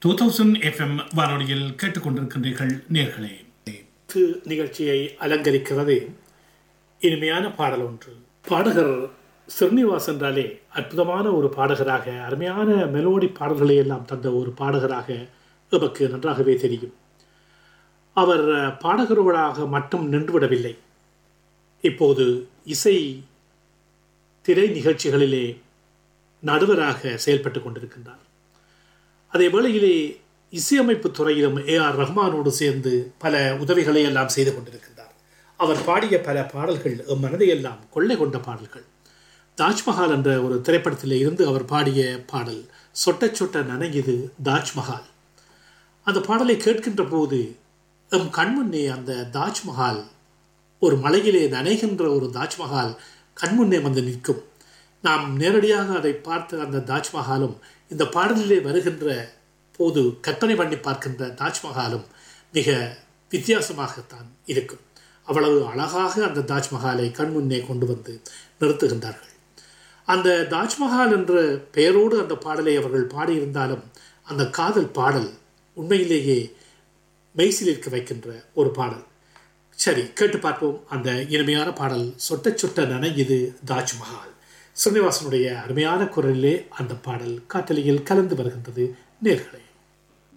two thousand FM வானொலியில் கேட்டுக்கொண்டிருக்கின்றீர்கள் நேர்களே து நிகழ்ச்சியை அலங்கரிக்கிறது இனிமையான பாடல் ஒன்று பாடகர் ஸ்ரீனிவாஸ் என்றாலே அற்புதமான ஒரு பாடகராக அருமையான மெலோடி பாடல்களை எல்லாம் தந்த ஒரு பாடகராக எமக்கு நன்றாகவே தெரியும் அவர் பாடகரோடாக மட்டும் நின்றுவிடவில்லை இப்போது இசை திரை நிகழ்ச்சிகளிலே நடுவராக செயல்பட்டு கொண்டிருக்கின்றார் அதே வேளையிலே இசையமைப்பு துறையிலும் ஏ ஆர் ரஹ்மானோடு சேர்ந்து பல உதவிகளை எல்லாம் செய்து கொண்டிருக்கின்றார் அவர் பாடிய பல பாடல்கள் எம் மனதை எல்லாம் கொள்ளை கொண்ட பாடல்கள் தாஜ்மஹால் என்ற ஒரு திரைப்படத்தில் இருந்து அவர் பாடிய பாடல் சொட்ட சொட்ட நனையுது தாஜ்மஹால் அந்த பாடலை கேட்கின்ற போது எம் கண்முன்னே அந்த தாஜ்மஹால் ஒரு மலையிலே நனைகின்ற ஒரு தாஜ்மஹால் கண்முன்னே வந்து நிற்கும் நாம் நேரடியாக அதை பார்த்த அந்த தாஜ்மஹாலும் இந்த பாடலிலே வருகின்ற போது கற்பனை பண்ணி பார்க்கின்ற தாஜ்மஹாலும் மிக வித்தியாசமாகத்தான் இருக்கும் அவ்வளவு அழகாக அந்த தாஜ்மஹாலை கண்முன்னே கொண்டு வந்து நிறுத்துகின்றார்கள் அந்த தாஜ்மஹால் என்ற பெயரோடு அந்த பாடலை அவர்கள் பாடியிருந்தாலும் அந்த காதல் பாடல் உண்மையிலேயே மெய்சிலிருக்க வைக்கின்ற ஒரு பாடல் சரி கேட்டு பார்ப்போம் அந்த இனிமையான பாடல் சொட்ட சொட்ட நனையுது தாஜ்மஹால் ஸ்ரீனிவாசனுடைய அருமையான குரலிலே அந்த பாடல் காட்டலியில் கலந்து வருகின்றது நேர்களை